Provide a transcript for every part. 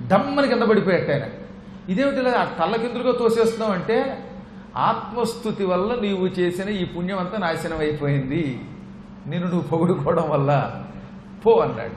డమ్మని కింద పడిపోయాట ఆయన ఇదేమిటి ఇలా తల్లకిందులుగా తోసేస్తున్నావు అంటే ఆత్మస్థుతి వల్ల నీవు చేసిన ఈ పుణ్యం అంతా నాశనం అయిపోయింది నేను నువ్వు పొగుడుకోవడం వల్ల పో అన్నాడు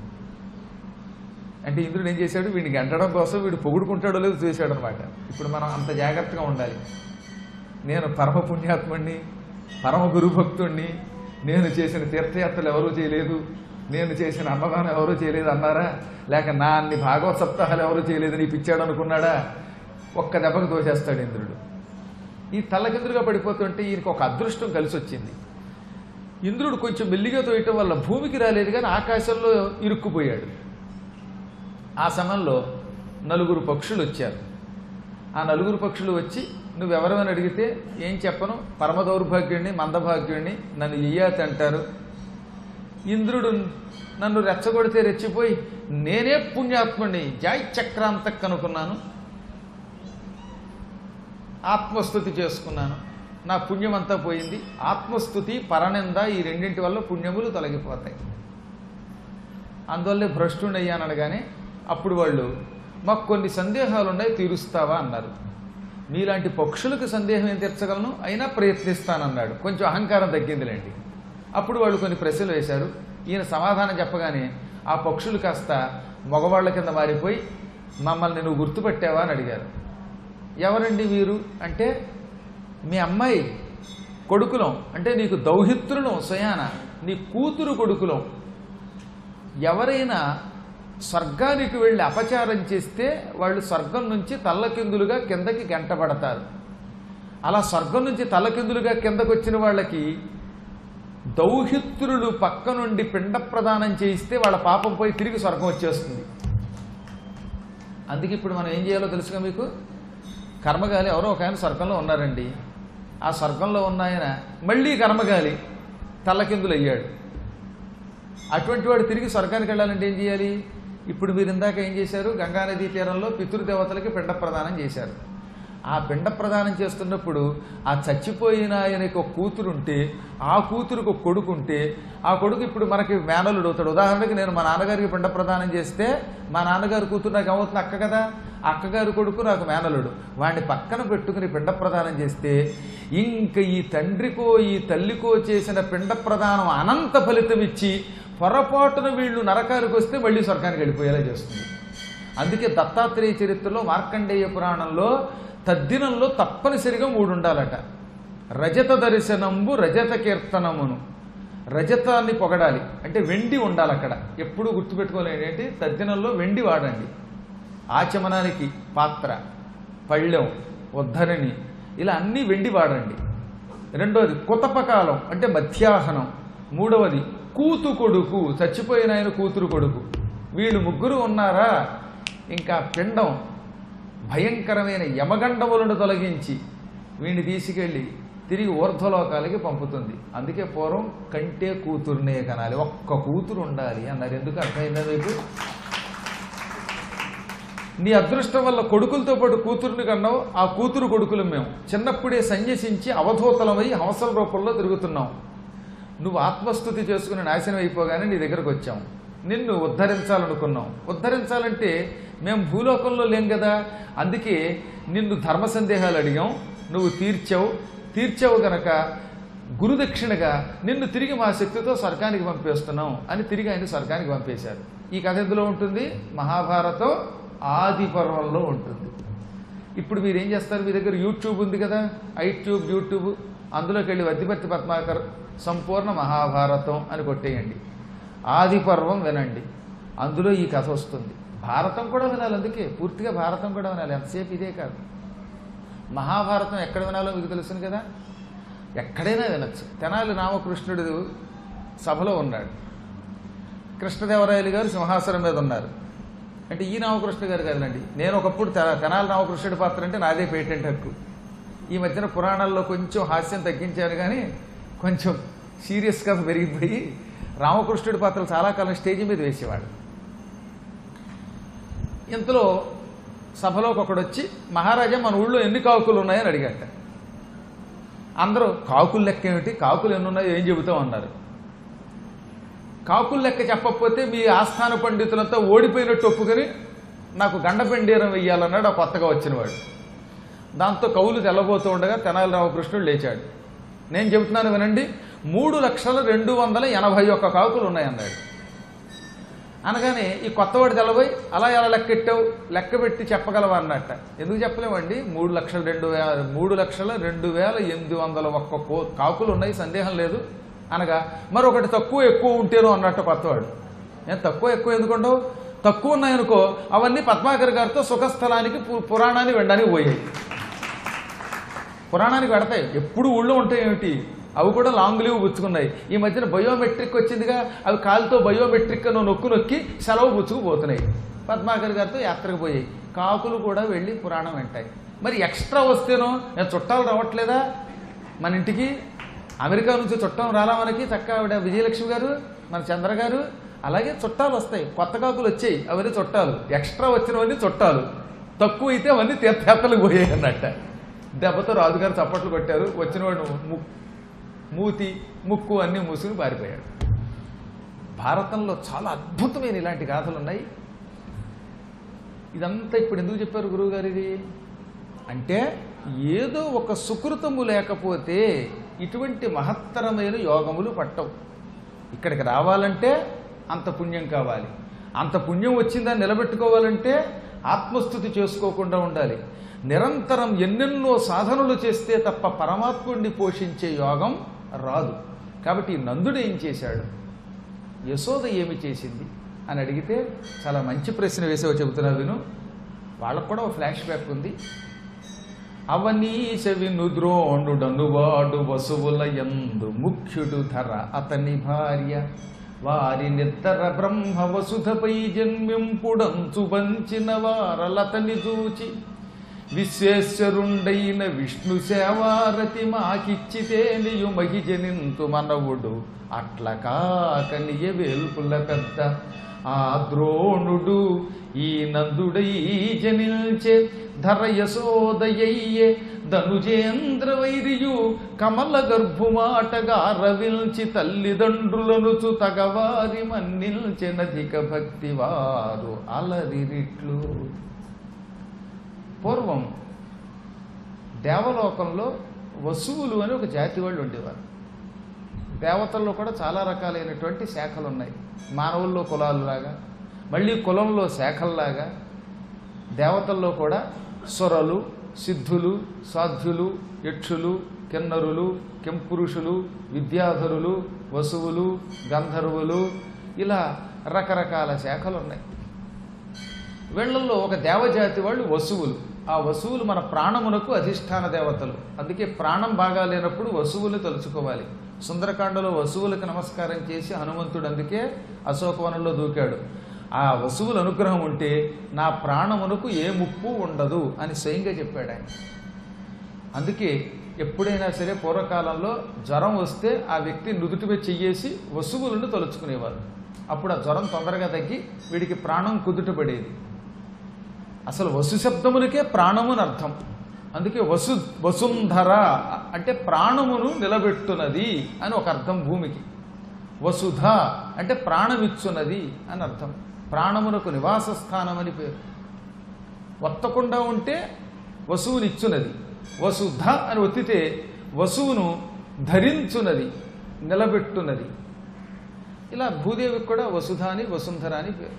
అంటే ఇంద్రుడు ఏం చేశాడు వీడిని గంటడం కోసం వీడు పొగుడుకుంటాడో లేదో చూశాడు అనమాట ఇప్పుడు మనం అంత జాగ్రత్తగా ఉండాలి నేను పరమ పుణ్యాత్ముణ్ణి పరమ గురుభక్తుణ్ణి నేను చేసిన తీర్థయాత్రలు ఎవరూ చేయలేదు నేను చేసిన అన్నదానం ఎవరూ చేయలేదు అన్నారా లేక నా అన్ని భాగవత సప్తాహాలు ఎవరూ చేయలేదు నీ పిచ్చాడు అనుకున్నాడా ఒక్క దెబ్బకు తోసేస్తాడు ఇంద్రుడు ఈ తల్లకిందులుగా పడిపోతుంటే ఈయనకు ఒక అదృష్టం కలిసి వచ్చింది ఇంద్రుడు కొంచెం మెల్లిగా తోయటం వల్ల భూమికి రాలేదు కానీ ఆకాశంలో ఇరుక్కుపోయాడు ఆ సమయంలో నలుగురు పక్షులు వచ్చారు ఆ నలుగురు పక్షులు వచ్చి నువ్వెవరమని అడిగితే ఏం చెప్పను పరమ దౌర్భాగ్యుణ్ణి మందభాగ్యుణ్ణి నన్ను ఇయ్యాతి అంటారు ఇంద్రుడు నన్ను రెచ్చగొడితే రెచ్చిపోయి నేనే పుణ్యాత్ముణ్ణి జాయ్ చక్రాంతక్ అనుకున్నాను ఆత్మస్థుతి చేసుకున్నాను నా పుణ్యం అంతా పోయింది ఆత్మస్థుతి పరనింద ఈ రెండింటి వల్ల పుణ్యములు తొలగిపోతాయి అందువల్లే భ్రష్టుడయ్యాను అనగానే అప్పుడు వాళ్ళు మాకు కొన్ని సందేహాలు ఉన్నాయి తీరుస్తావా అన్నారు మీలాంటి పక్షులకు సందేహం ఏం తీర్చగలను అయినా ప్రయత్నిస్తానన్నాడు కొంచెం అహంకారం తగ్గిందిలేండి అప్పుడు వాళ్ళు కొన్ని ప్రశ్నలు వేశారు ఈయన సమాధానం చెప్పగానే ఆ పక్షులు కాస్త మగవాళ్ళ కింద మారిపోయి మమ్మల్ని నువ్వు గుర్తుపట్టావా అని అడిగారు ఎవరండి వీరు అంటే మీ అమ్మాయి కొడుకులం అంటే నీకు దౌహిత్రులం స్వయాన నీ కూతురు కొడుకులం ఎవరైనా స్వర్గానికి వెళ్ళి అపచారం చేస్తే వాళ్ళు స్వర్గం నుంచి తల్లకిందులుగా కిందకి గంటపడతారు అలా స్వర్గం నుంచి తల్లకిందులుగా కిందకు వచ్చిన వాళ్ళకి దౌహిత్రులు పక్క నుండి పిండ ప్రదానం చేయిస్తే వాళ్ళ పాపం పోయి తిరిగి స్వర్గం వచ్చేస్తుంది అందుకే ఇప్పుడు మనం ఏం చేయాలో తెలుసుగా మీకు కర్మగాలి ఎవరో ఒక ఆయన స్వర్గంలో ఉన్నారండి ఆ స్వర్గంలో ఉన్న ఆయన మళ్ళీ కర్మగాలి తల్లకిందులు అయ్యాడు అటువంటి వాడు తిరిగి స్వర్గానికి వెళ్ళాలంటే ఏం చేయాలి ఇప్పుడు మీరు ఇందాక ఏం చేశారు గంగానదీ తీరంలో పితృదేవతలకి పిండ ప్రదానం చేశారు ఆ పిండ ప్రదానం చేస్తున్నప్పుడు ఆ చచ్చిపోయిన ఆయనకి ఒక కూతురు ఉంటే ఆ కూతురుకు ఒక కొడుకు ఉంటే ఆ కొడుకు ఇప్పుడు మనకి మేనలుడు అవుతాడు ఉదాహరణకి నేను మా నాన్నగారికి పిండ ప్రదానం చేస్తే మా నాన్నగారి కూతురు నాకు ఏమవుతుంది అక్క కదా అక్కగారి కొడుకు నాకు మేనలుడు వాడిని పక్కన పెట్టుకుని పిండ ప్రదానం చేస్తే ఇంక ఈ తండ్రికో ఈ తల్లికో చేసిన పిండ ప్రదానం అనంత ఫలితం ఇచ్చి పొరపాటున వీళ్ళు నరకానికి వస్తే మళ్ళీ స్వర్గానికి వెళ్ళిపోయేలా చేస్తుంది అందుకే దత్తాత్రేయ చరిత్రలో మార్కండేయ పురాణంలో తద్దినంలో తప్పనిసరిగా మూడు ఉండాలట రజత దర్శనంబు రజత కీర్తనమును రజతాన్ని పొగడాలి అంటే వెండి ఉండాలి అక్కడ ఎప్పుడూ గుర్తుపెట్టుకోలేదు ఏంటి తద్దినంలో వెండి వాడండి ఆచమనానికి పాత్ర పళ్ళెం ఉద్ధరణి ఇలా అన్నీ వెండి వాడండి రెండోది కుతపకాలం అంటే మధ్యాహ్నం మూడవది కూతు కొడుకు చచ్చిపోయిన ఆయన కూతురు కొడుకు వీళ్ళు ముగ్గురు ఉన్నారా ఇంకా పిండం భయంకరమైన యమగండములను తొలగించి వీడిని తీసుకెళ్ళి తిరిగి ఊర్ధ్వలోకాలకి పంపుతుంది అందుకే పూర్వం కంటే కూతురునే కనాలి ఒక్క కూతురు ఉండాలి అన్నారు ఎందుకు అర్థమైందా మీకు నీ అదృష్టం వల్ల కొడుకులతో పాటు కూతురుని కన్నావు ఆ కూతురు కొడుకులు మేము చిన్నప్పుడే సన్యసించి అవధూతలమై హంసల రూపంలో తిరుగుతున్నాం నువ్వు ఆత్మస్థుతి చేసుకుని నాశనం అయిపోగానే నీ దగ్గరకు వచ్చాం నిన్ను ఉద్ధరించాలనుకున్నాం ఉద్ధరించాలంటే మేము భూలోకంలో లేం కదా అందుకే నిన్ను ధర్మ సందేహాలు అడిగాం నువ్వు తీర్చావు తీర్చావు గనక గురుదక్షిణగా నిన్ను తిరిగి మా శక్తితో స్వర్గానికి పంపేస్తున్నాం అని తిరిగి ఆయన స్వర్గానికి పంపేశారు ఈ కథ ఎందులో ఉంటుంది మహాభారతం ఆది పర్వంలో ఉంటుంది ఇప్పుడు మీరు ఏం చేస్తారు మీ దగ్గర యూట్యూబ్ ఉంది కదా ఐట్యూబ్ యూట్యూబ్ అందులోకి వెళ్ళి వద్దిపర్తి పద్మాకర్ సంపూర్ణ మహాభారతం అని కొట్టేయండి ఆది పర్వం వినండి అందులో ఈ కథ వస్తుంది భారతం కూడా వినాలి అందుకే పూర్తిగా భారతం కూడా వినాలి ఎంతసేపు ఇదే కాదు మహాభారతం ఎక్కడ వినాలో మీకు తెలుసును కదా ఎక్కడైనా వినొచ్చు తెనాలి రామకృష్ణుడు సభలో ఉన్నాడు కృష్ణదేవరాయలు గారు సింహాసనం మీద ఉన్నారు అంటే ఈ రామకృష్ణ గారు కాదండి నేను ఒకప్పుడు తె- తెనాలి రామకృష్ణుడి పాత్ర అంటే నాదే పేటెంట్ హక్కు ఈ మధ్యన పురాణాల్లో కొంచెం హాస్యం తగ్గించాను కానీ కొంచెం సీరియస్గా పెరిగిపోయి రామకృష్ణుడి పాత్రలు చాలా కాలం స్టేజ్ మీద వేసేవాడు ఇంతలో సభలోకి ఒకడు వచ్చి మహారాజా మన ఊళ్ళో ఎన్ని కాకులు ఉన్నాయని అడిగాట అందరూ కాకులు లెక్క ఏమిటి కాకులు ఎన్ని ఉన్నాయో ఏం చెబుతాం అన్నారు కాకులు లెక్క చెప్పకపోతే మీ ఆస్థాన పండితులంతా ఓడిపోయినట్టు ఒప్పుకొని నాకు గండపెండీరం వెయ్యాలన్నాడు ఆ కొత్తగా వచ్చినవాడు దాంతో కవులు తెల్లబోతూ ఉండగా తెనాలి రామకృష్ణుడు లేచాడు నేను చెబుతున్నాను వినండి మూడు లక్షల రెండు వందల ఎనభై ఒక్క కాకులు ఉన్నాయన్నాడు అనగానే ఈ కొత్తవాడు తెల్లబోయి అలా ఎలా లెక్కెట్టావు లెక్క పెట్టి చెప్పగలవా అన్నట్ట ఎందుకు చెప్పలేమండి మూడు లక్షల రెండు వేల మూడు లక్షల రెండు వేల ఎనిమిది వందల ఒక్క కో కాకులు ఉన్నాయి సందేహం లేదు అనగా మరొకటి తక్కువ ఎక్కువ ఉంటేనో అన్నట్టు కొత్తవాడు నేను తక్కువ ఎక్కువ ఎందుకుంటావు తక్కువ ఉన్నాయనుకో అవన్నీ పద్మాకర్ గారితో సుఖస్థలానికి పు- పురాణాన్ని వినడానికి పోయాయి పురాణానికి పెడతాయి ఎప్పుడు ఊళ్ళో ఉంటాయి ఏమిటి అవి కూడా లాంగ్ లీవ్ పుచ్చుకున్నాయి ఈ మధ్యన బయోమెట్రిక్ వచ్చిందిగా అవి కాలుతో బయోమెట్రిక్ అని నొక్కు నొక్కి సెలవు పుచ్చుకుపోతున్నాయి పద్మాకర్ గారితో యాత్రకు పోయాయి కాకులు కూడా వెళ్ళి పురాణం వింటాయి మరి ఎక్స్ట్రా వస్తేనో నేను చుట్టాలు రావట్లేదా మన ఇంటికి అమెరికా నుంచి చుట్టం రాలా మనకి చక్క ఆవిడ విజయలక్ష్మి గారు మన చంద్ర గారు అలాగే చుట్టాలు వస్తాయి కొత్త కాకులు వచ్చాయి అవన్నీ చుట్టాలు ఎక్స్ట్రా వచ్చినవన్నీ చుట్టాలు తక్కువ అయితే అవన్నీ తీర్థయాత్రలకు పోయాయి అన్నట్ట దెబ్బతో రాజుగారు చప్పట్లు కొట్టారు వచ్చినవాడు ము- మూతి ముక్కు అన్నీ మూసుకుని పారిపోయాడు భారతంలో చాలా అద్భుతమైన ఇలాంటి గాథలు ఉన్నాయి ఇదంతా ఇప్పుడు ఎందుకు చెప్పారు గురువుగారు ఇది అంటే ఏదో ఒక సుకృతము లేకపోతే ఇటువంటి మహత్తరమైన యోగములు పట్టవు ఇక్కడికి రావాలంటే అంత పుణ్యం కావాలి అంత పుణ్యం వచ్చిందని నిలబెట్టుకోవాలంటే ఆత్మస్థుతి చేసుకోకుండా ఉండాలి నిరంతరం ఎన్నెన్నో సాధనలు చేస్తే తప్ప పరమాత్ముడిని పోషించే యోగం రాదు కాబట్టి ఈ నందుడు ఏం చేశాడు యశోద ఏమి చేసింది అని అడిగితే చాలా మంచి ప్రశ్న వేసేవో చెబుతున్నా విను వాళ్ళకు కూడా ఒక ఫ్లాష్ బ్యాక్ ఉంది అవనీశ వినుద్రోణుడనువాడు వసువుల యందు ముఖ్యుడు ధర అతని భార్య వారి నిద్దర బ్రహ్మ వసుధపై జన్మింపుడంచు వంచిన వారలతని చూచి విశ్వేశ్వరుండైన విష్ణు సేవారతి మాకిచ్చితేనియు మహిజనింతు మనవుడు అట్ల కాకనియ వేల్పుల పెద్ద ఆ ద్రోణుడు ఈ నందుడై జనిల్చే ధర యశోదయ్యే ధనుజేంద్ర వైరియు కమల గర్భుమాటగా రవిల్చి తల్లిదండ్రులనుచు తగవారి మన్నిల్చెనధిక భక్తి వారు అలరిరిట్లు పూర్వం దేవలోకంలో వసువులు అని ఒక జాతి వాళ్ళు ఉండేవారు దేవతల్లో కూడా చాలా రకాలైనటువంటి శాఖలు ఉన్నాయి మానవుల్లో కులాలులాగా మళ్ళీ కులంలో శాఖల్లాగా దేవతల్లో కూడా సురలు సిద్ధులు సాధ్యులు యక్షులు కిన్నరులు కెంపురుషులు విద్యాధరులు వసువులు గంధర్వులు ఇలా రకరకాల శాఖలు ఉన్నాయి వీళ్ళల్లో ఒక దేవజాతి వాళ్ళు వసువులు ఆ వసువులు మన ప్రాణమునకు అధిష్టాన దేవతలు అందుకే ప్రాణం బాగా లేనప్పుడు వసువులు తలుచుకోవాలి సుందరకాండలో వసువులకు నమస్కారం చేసి హనుమంతుడు అందుకే అశోకవనంలో దూకాడు ఆ వసువుల అనుగ్రహం ఉంటే నా ప్రాణమునకు ఏ ముప్పు ఉండదు అని స్వయంగా చెప్పాడు ఆయన అందుకే ఎప్పుడైనా సరే పూర్వకాలంలో జ్వరం వస్తే ఆ వ్యక్తి నుదుటిపై చెయ్యేసి వసువులను తలుచుకునేవారు అప్పుడు ఆ జ్వరం తొందరగా తగ్గి వీడికి ప్రాణం కుదుటపడేది అసలు వసు శబ్దమునికే ప్రాణముని అర్థం అందుకే వసు వసుంధర అంటే ప్రాణమును నిలబెట్టునది అని ఒక అర్థం భూమికి వసుధ అంటే ప్రాణమిచ్చున్నది అని అర్థం ప్రాణమునకు నివాస స్థానం అని పేరు వత్తకుండా ఉంటే వసువునిచ్చునది వసుధ అని ఒత్తితే వసువును ధరించున్నది నిలబెట్టున్నది ఇలా భూదేవికి కూడా వసుధ అని వసుంధర అని పేరు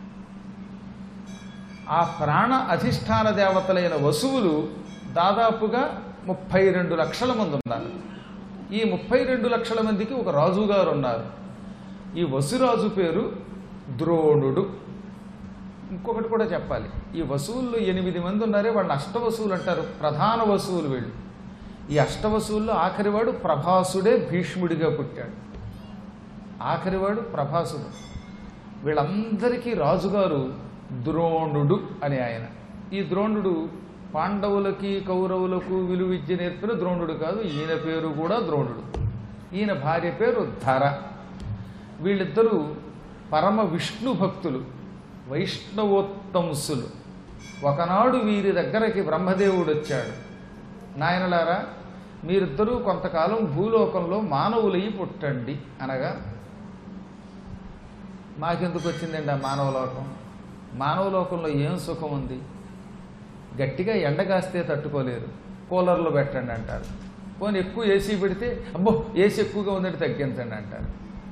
ఆ ప్రాణ అధిష్టాన దేవతలైన వసువులు దాదాపుగా ముప్పై రెండు లక్షల మంది ఉన్నారు ఈ ముప్పై రెండు లక్షల మందికి ఒక రాజుగారు ఉన్నారు ఈ వసురాజు పేరు ద్రోణుడు ఇంకొకటి కూడా చెప్పాలి ఈ వసువుల్లో ఎనిమిది మంది ఉన్నారే వాళ్ళని అష్టవసువులు అంటారు ప్రధాన వసువులు వీళ్ళు ఈ అష్టవసువుల్లో ఆఖరివాడు ప్రభాసుడే భీష్ముడిగా పుట్టాడు ఆఖరివాడు ప్రభాసుడు వీళ్ళందరికీ రాజుగారు ద్రోణుడు అని ఆయన ఈ ద్రోణుడు పాండవులకి కౌరవులకు విలువ విద్య నేర్పిన ద్రోణుడు కాదు ఈయన పేరు కూడా ద్రోణుడు ఈయన భార్య పేరు ధర వీళ్ళిద్దరూ పరమ విష్ణు భక్తులు వైష్ణవోత్తంసులు ఒకనాడు వీరి దగ్గరకి బ్రహ్మదేవుడు వచ్చాడు నాయనలారా మీరిద్దరూ కొంతకాలం భూలోకంలో మానవులయ్యి పుట్టండి అనగా మాకెందుకు వచ్చిందండి ఆ మానవ లోకం మానవ లోకంలో ఏం సుఖం ఉంది గట్టిగా ఎండ కాస్తే తట్టుకోలేరు కూలర్లో పెట్టండి అంటారు పోనీ ఎక్కువ ఏసీ పెడితే అబ్బో ఏసీ ఎక్కువగా ఉందంటే తగ్గించండి అంటారు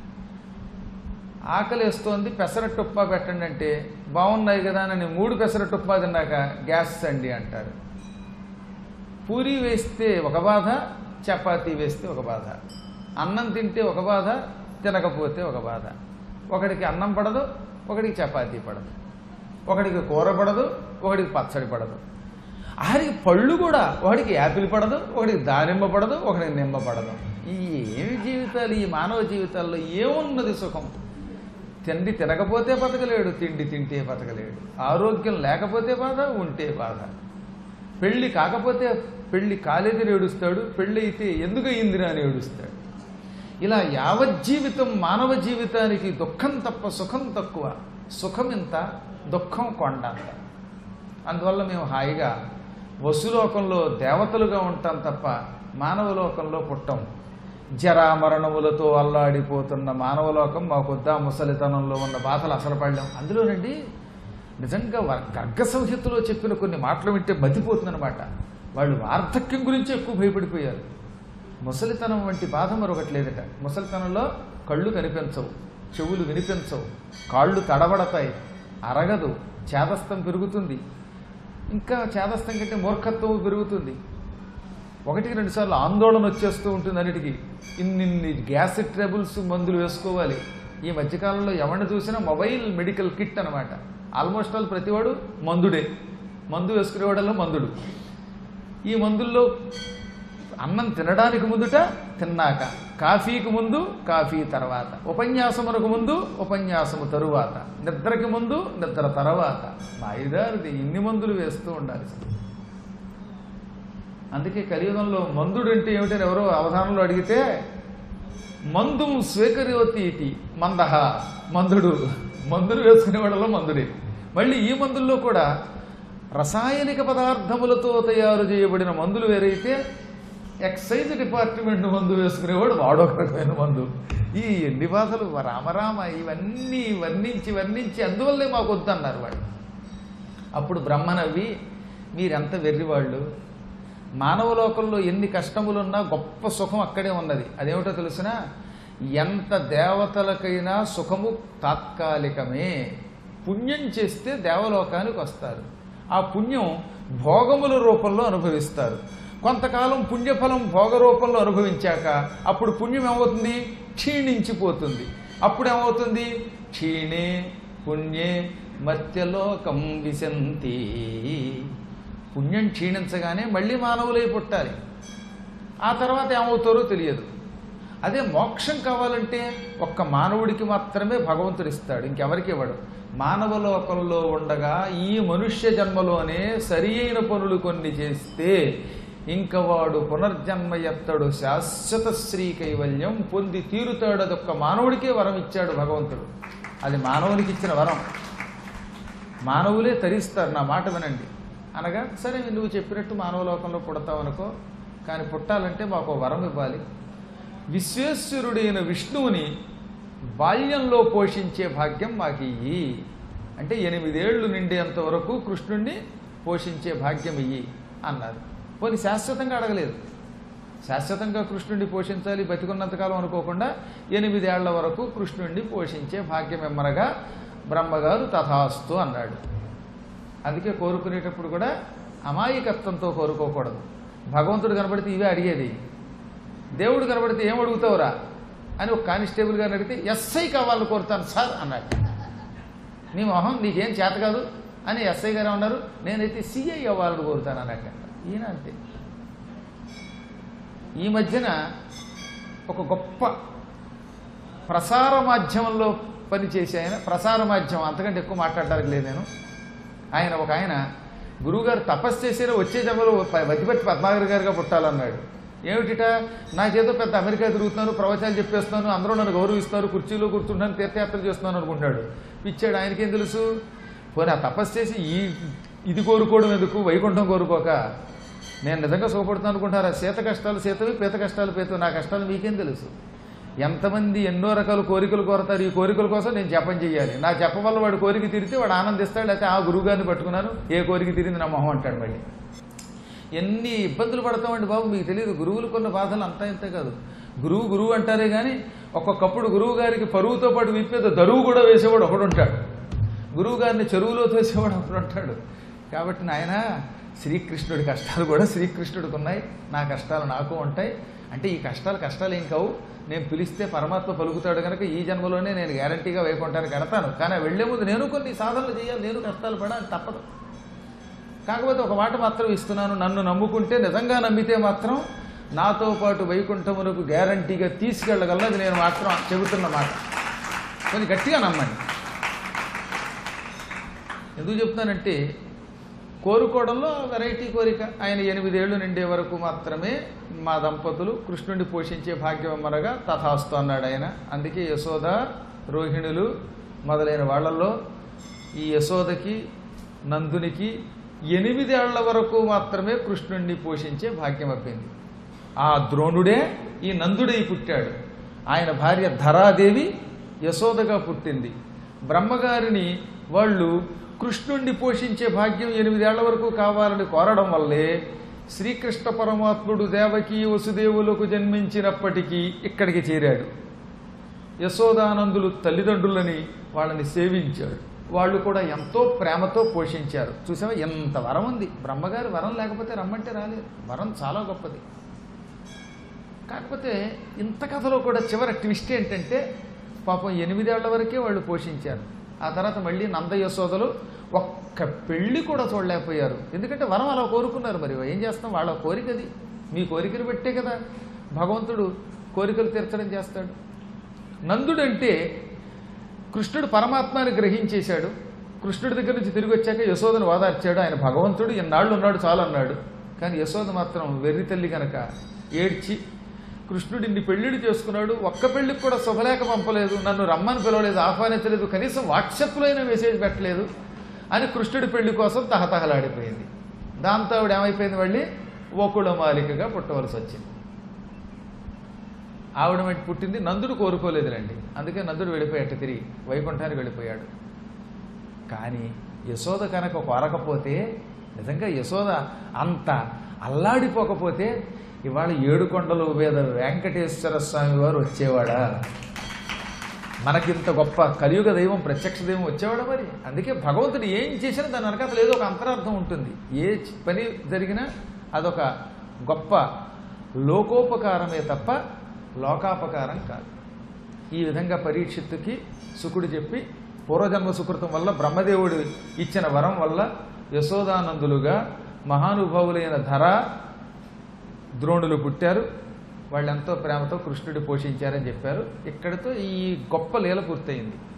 ఆకలి వేస్తోంది పెసరట్టు ఉప్మా పెట్టండి అంటే బాగున్నాయి కదా అని మూడు పెసరట్టు ఉప్మా తిన్నాక గ్యాస్ అండి అంటారు పూరి వేస్తే ఒక బాధ చపాతీ వేస్తే ఒక బాధ అన్నం తింటే ఒక బాధ తినకపోతే ఒక బాధ ఒకడికి అన్నం పడదు ఒకడికి చపాతీ పడదు ఒకడికి కూర పడదు ఒకడికి పచ్చడి పడదు ఆడికి పళ్ళు కూడా ఒకడికి యాపిల్ పడదు ఒకడికి దానిమ్మ పడదు ఒకడికి నిమ్మ పడదు ఈ ఏమి జీవితాలు ఈ మానవ జీవితాల్లో ఏమున్నది సుఖం తిండి తినకపోతే బతకలేడు తిండి తింటే బతకలేడు ఆరోగ్యం లేకపోతే బాధ ఉంటే బాధ పెళ్లి కాకపోతే పెళ్లి కాలేదని ఏడుస్తాడు పెళ్లి అయితే ఎందుకు అయిందిరా అని ఏడుస్తాడు ఇలా యావజ్జీవితం మానవ జీవితానికి దుఃఖం తప్ప సుఖం తక్కువ సుఖం ఇంత దుఃఖం కొండంత అందువల్ల మేము హాయిగా వసులోకంలో దేవతలుగా ఉంటాం తప్ప మానవ లోకంలో పుట్టం జరామరణములతో అల్లాడిపోతున్న మానవలోకం మాకొద్దా ముసలితనంలో ఉన్న బాధలు అసలు పడలేం అందులోనండి నిజంగా వ- గర్గ సంహితలో చెప్పిన కొన్ని మాటలు వింటే మతిపోతుందన్నమాట వాళ్ళు వార్ధక్యం గురించి ఎక్కువ భయపడిపోయారు ముసలితనం వంటి బాధ మరొకటి లేదట ముసలితనంలో కళ్ళు కనిపించవు చెవులు వినిపించవు కాళ్ళు తడబడతాయి అరగదు చేదస్తం పెరుగుతుంది ఇంకా చేదస్తం కంటే మూర్ఖత్వం పెరుగుతుంది ఒకటికి రెండు సార్లు ఆందోళన వచ్చేస్తూ ఉంటుంది అన్నిటికీ ఇన్నిన్ని గ్యాస్ ట్రబుల్స్ మందులు వేసుకోవాలి ఈ మధ్యకాలంలో ఎవరిని చూసినా మొబైల్ మెడికల్ కిట్ అనమాట ఆల్మోస్ట్ ఆల్ ప్రతివాడు మందుడే మందు వేసుకునేవాడల్లో మందుడు ఈ మందుల్లో అన్నం తినడానికి ముందుట తిన్నాక కాఫీకి ముందు కాఫీ తర్వాత ఉపన్యాసమునకు ముందు ఉపన్యాసము తరువాత నిద్రకి ముందు నిద్ర తర్వాత మాయిదారిది ఇన్ని మందులు వేస్తూ ఉండాలి అందుకే కలియుగంలో మందుడు అంటే ఏమిటని ఎవరో అవధానంలో అడిగితే మందు స్వీకరోతి ఇతి మందహ మందుడు మందులు వేసుకునే వాళ్ళలో మందుడే మళ్ళీ ఈ మందుల్లో కూడా రసాయనిక పదార్థములతో తయారు చేయబడిన మందులు వేరైతే ఎక్సైజ్ డిపార్ట్మెంట్ మందు వేసుకునేవాడు వాడొక రకమైన మందు ఈ ఎన్ని బాధలు రామరామ ఇవన్నీ వర్ణించి వర్ణించి అందువల్లే మాకు వద్దన్నారు వాళ్ళు అప్పుడు బ్రహ్మనవ్వి మీరెంత వెర్రివాళ్ళు మానవ లోకంలో ఎన్ని కష్టములున్నా గొప్ప సుఖం అక్కడే ఉన్నది అదేమిటో తెలిసిన ఎంత దేవతలకైనా సుఖము తాత్కాలికమే పుణ్యం చేస్తే దేవలోకానికి వస్తారు ఆ పుణ్యం భోగముల రూపంలో అనుభవిస్తారు కొంతకాలం పుణ్యఫలం భోగ రూపంలో అనుభవించాక అప్పుడు పుణ్యం ఏమవుతుంది క్షీణించిపోతుంది అప్పుడు ఏమవుతుంది క్షీణే పుణ్యే మత్యలోకం విశంతి పుణ్యం క్షీణించగానే మళ్ళీ మానవులై పుట్టాలి ఆ తర్వాత ఏమవుతారో తెలియదు అదే మోక్షం కావాలంటే ఒక్క మానవుడికి మాత్రమే భగవంతుడు ఇస్తాడు ఇంకెవరికి ఇవ్వడు మానవ లోకంలో ఉండగా ఈ మనుష్య జన్మలోనే సరి అయిన పనులు కొన్ని చేస్తే ఇంక వాడు పునర్జన్మ ఎత్తడు శాశ్వత శ్రీ కైవల్యం పొంది తీరుతాడు అదొక్క మానవుడికే వరం ఇచ్చాడు భగవంతుడు అది మానవునికి ఇచ్చిన వరం మానవులే తరిస్తారు నా మాట వినండి అనగా సరే నువ్వు చెప్పినట్టు మానవ లోకంలో పుడతావు అనుకో కానీ పుట్టాలంటే మాకు ఓ వరం ఇవ్వాలి విశ్వేశ్వరుడైన విష్ణువుని బాల్యంలో పోషించే భాగ్యం మాకు ఇయ్యి అంటే ఎనిమిదేళ్లు నిండేంత వరకు కృష్ణుణ్ణి పోషించే భాగ్యం ఇయ్యి అన్నారు పోనీ శాశ్వతంగా అడగలేదు శాశ్వతంగా కృష్ణుడిని పోషించాలి బతికున్నంతకాలం అనుకోకుండా ఎనిమిదేళ్ల వరకు కృష్ణుడిని పోషించే భాగ్యం ఎమ్మరగా బ్రహ్మగారు తథాస్తు అన్నాడు అందుకే కోరుకునేటప్పుడు కూడా అమాయకత్వంతో కోరుకోకూడదు భగవంతుడు కనబడితే ఇవే అడిగేది దేవుడు కనబడితే ఏం అడుగుతావురా అని ఒక కానిస్టేబుల్ గారిని అడిగితే ఎస్ఐ కావాలని కోరుతాను సార్ అన్నాడు నీ మొహం నీకేం చేత కాదు అని ఎస్ఐ గారు ఉన్నారు నేనైతే సిఐ అవ్వాలని కోరుతాను అన్నట్టు ఈయన అంతే ఈ మధ్యన ఒక గొప్ప ప్రసార మాధ్యమంలో పనిచేసే ఆయన ప్రసార మాధ్యమం అంతకంటే ఎక్కువ మాట్లాడడానికి లేదు నేను ఆయన ఒక ఆయన గురువుగారు తపస్సు చేసేలా వచ్చే జన్మలో ప- వతిపట్టి పద్మాగర్ గారుగా పుట్టాలన్నాడు ఏమిటిట నాకేదో పెద్ద అమెరికా తిరుగుతున్నాను ప్రవచనాలు చెప్పేస్తున్నాను అందరూ నన్ను గౌరవిస్తారు కుర్చీలో కూర్చుంటాను తీర్థయాత్ర చేస్తున్నాను అనుకుంటాడు పిచ్చాడు ఆయనకేం తెలుసు పోనీ ఆ తపస్సు చేసి ఈ ఇది కోరుకోవడం ఎందుకు వైకుంఠం కోరుకోక నేను నిజంగా సుఖపడుతున్నాను అనుకుంటారా సీత కష్టాలు సీతవి పీత కష్టాలు పీతవి నా కష్టాలు మీకేం తెలుసు ఎంతమంది ఎన్నో రకాల కోరికలు కోరతారు ఈ కోరికల కోసం నేను జపం చేయాలి నా జపం వల్ల వాడు కోరిక తీరితే వాడు ఆనందిస్తాడు లేకపోతే ఆ గురువుగారిని పట్టుకున్నాను ఏ కోరిక తీరింది నా మొహం అంటాడు మళ్ళీ ఎన్ని ఇబ్బందులు పడతామండి బాబు మీకు తెలియదు గురువులు కొన్న బాధలు అంతా ఇంత కాదు గురువు గురువు అంటారే కానీ ఒక్కొక్కప్పుడు గురువు గారికి పరువుతో పాటు విప్పేది దరువు కూడా వేసేవాడు ఒకడు ఉంటాడు గురువు గారిని చెరువులో తోసేవాడు ఒకడు ఉంటాడు కాబట్టి నాయన శ్రీకృష్ణుడి కష్టాలు కూడా శ్రీకృష్ణుడికి ఉన్నాయి నా కష్టాలు నాకు ఉంటాయి అంటే ఈ కష్టాలు కష్టాలు ఏం కావు నేను పిలిస్తే పరమాత్మ పలుకుతాడు కనుక ఈ జన్మలోనే నేను గ్యారంటీగా వైకుంఠానికి కడతాను కానీ ఆ వెళ్లే ముందు నేను కొన్ని సాధనలు చేయాలి నేను కష్టాలు పడాలి తప్పదు కాకపోతే ఒక మాట మాత్రం ఇస్తున్నాను నన్ను నమ్ముకుంటే నిజంగా నమ్మితే మాత్రం నాతో పాటు వైకుంఠమునకు గ్యారంటీగా తీసుకెళ్ళగలదు నేను మాత్రం చెబుతున్న మాట కొంచెం గట్టిగా నమ్మండి ఎందుకు చెప్తానంటే కోరుకోవడంలో వెరైటీ కోరిక ఆయన ఎనిమిదేళ్లు నిండే వరకు మాత్రమే మా దంపతులు కృష్ణుడిని పోషించే భాగ్యం అమ్మనగా తథాస్తు అన్నాడు ఆయన అందుకే యశోద రోహిణులు మొదలైన వాళ్ళల్లో ఈ యశోదకి నందునికి ఎనిమిదేళ్ల వరకు మాత్రమే కృష్ణుడిని పోషించే భాగ్యం అప్పింది ఆ ద్రోణుడే ఈ నందుడై పుట్టాడు ఆయన భార్య ధరాదేవి యశోదగా పుట్టింది బ్రహ్మగారిని వాళ్ళు కృష్ణుణ్ణి పోషించే భాగ్యం ఎనిమిదేళ్ల వరకు కావాలని కోరడం వల్లే శ్రీకృష్ణ పరమాత్ముడు దేవకి వసుదేవులకు జన్మించినప్పటికీ ఇక్కడికి చేరాడు యశోదానందులు తల్లిదండ్రులని వాళ్ళని సేవించాడు వాళ్ళు కూడా ఎంతో ప్రేమతో పోషించారు చూసావా ఎంత వరం ఉంది బ్రహ్మగారి వరం లేకపోతే రమ్మంటే రాలేదు వరం చాలా గొప్పది కాకపోతే ఇంత కథలో కూడా చివరి ట్విస్ట్ ఏంటంటే పాపం ఎనిమిదేళ్ల వరకే వాళ్ళు పోషించారు ఆ తర్వాత మళ్ళీ నంద యశోదలు ఒక్క పెళ్లి కూడా చూడలేకపోయారు ఎందుకంటే వరం అలా కోరుకున్నారు మరి ఏం చేస్తాం వాళ్ళ కోరికది మీ కోరికను పెట్టే కదా భగవంతుడు కోరికలు తీర్చడం చేస్తాడు నందుడంటే కృష్ణుడు పరమాత్మాని గ్రహించేశాడు కృష్ణుడి దగ్గర నుంచి తిరిగి వచ్చాక యశోదను ఓదార్చాడు ఆయన భగవంతుడు ఇన్నాళ్ళు ఉన్నాడు చాలు అన్నాడు కానీ యశోద మాత్రం వెర్రి తల్లి కనుక ఏడ్చి కృష్ణుడిని పెళ్లిళ్ళు చేసుకున్నాడు ఒక్క పెళ్లికి కూడా శుభలేఖ పంపలేదు నన్ను రమ్మని పిలవలేదు ఆహ్వానించలేదు కనీసం వాట్సాప్లో అయినా మెసేజ్ పెట్టలేదు అని కృష్ణుడి పెళ్లి కోసం తహతహలాడిపోయింది దాంతో ఆవిడ ఏమైపోయింది మళ్ళీ ఓకుళ మాలికగా పుట్టవలసి వచ్చింది ఆవిడ వెంట పుట్టింది నందుడు కోరుకోలేదులండి అందుకే నందుడు వెళ్ళిపోయాట తిరిగి వైకుంఠానికి వెళ్ళిపోయాడు కానీ యశోద కనుక కోరకపోతే నిజంగా యశోద అంత అల్లాడిపోకపోతే ఇవాళ ఏడుకొండలు మీద వెంకటేశ్వర స్వామి వారు వచ్చేవాడా మనకింత గొప్ప కలియుగ దైవం ప్రత్యక్ష దైవం వచ్చేవాడా మరి అందుకే భగవంతుడు ఏం చేసినా దాని వెనకాతల ఏదో ఒక అంతరార్థం ఉంటుంది ఏ పని జరిగినా అదొక గొప్ప లోకోపకారమే తప్ప లోకాపకారం కాదు ఈ విధంగా పరీక్షిత్తుకి సుకుడు చెప్పి పూర్వజన్మ సుకృతం వల్ల బ్రహ్మదేవుడు ఇచ్చిన వరం వల్ల యశోదానందులుగా మహానుభావులైన ధర ద్రోణులు పుట్టారు వాళ్ళు ఎంతో ప్రేమతో కృష్ణుడి పోషించారని చెప్పారు ఇక్కడితో ఈ గొప్ప లీల పూర్తయింది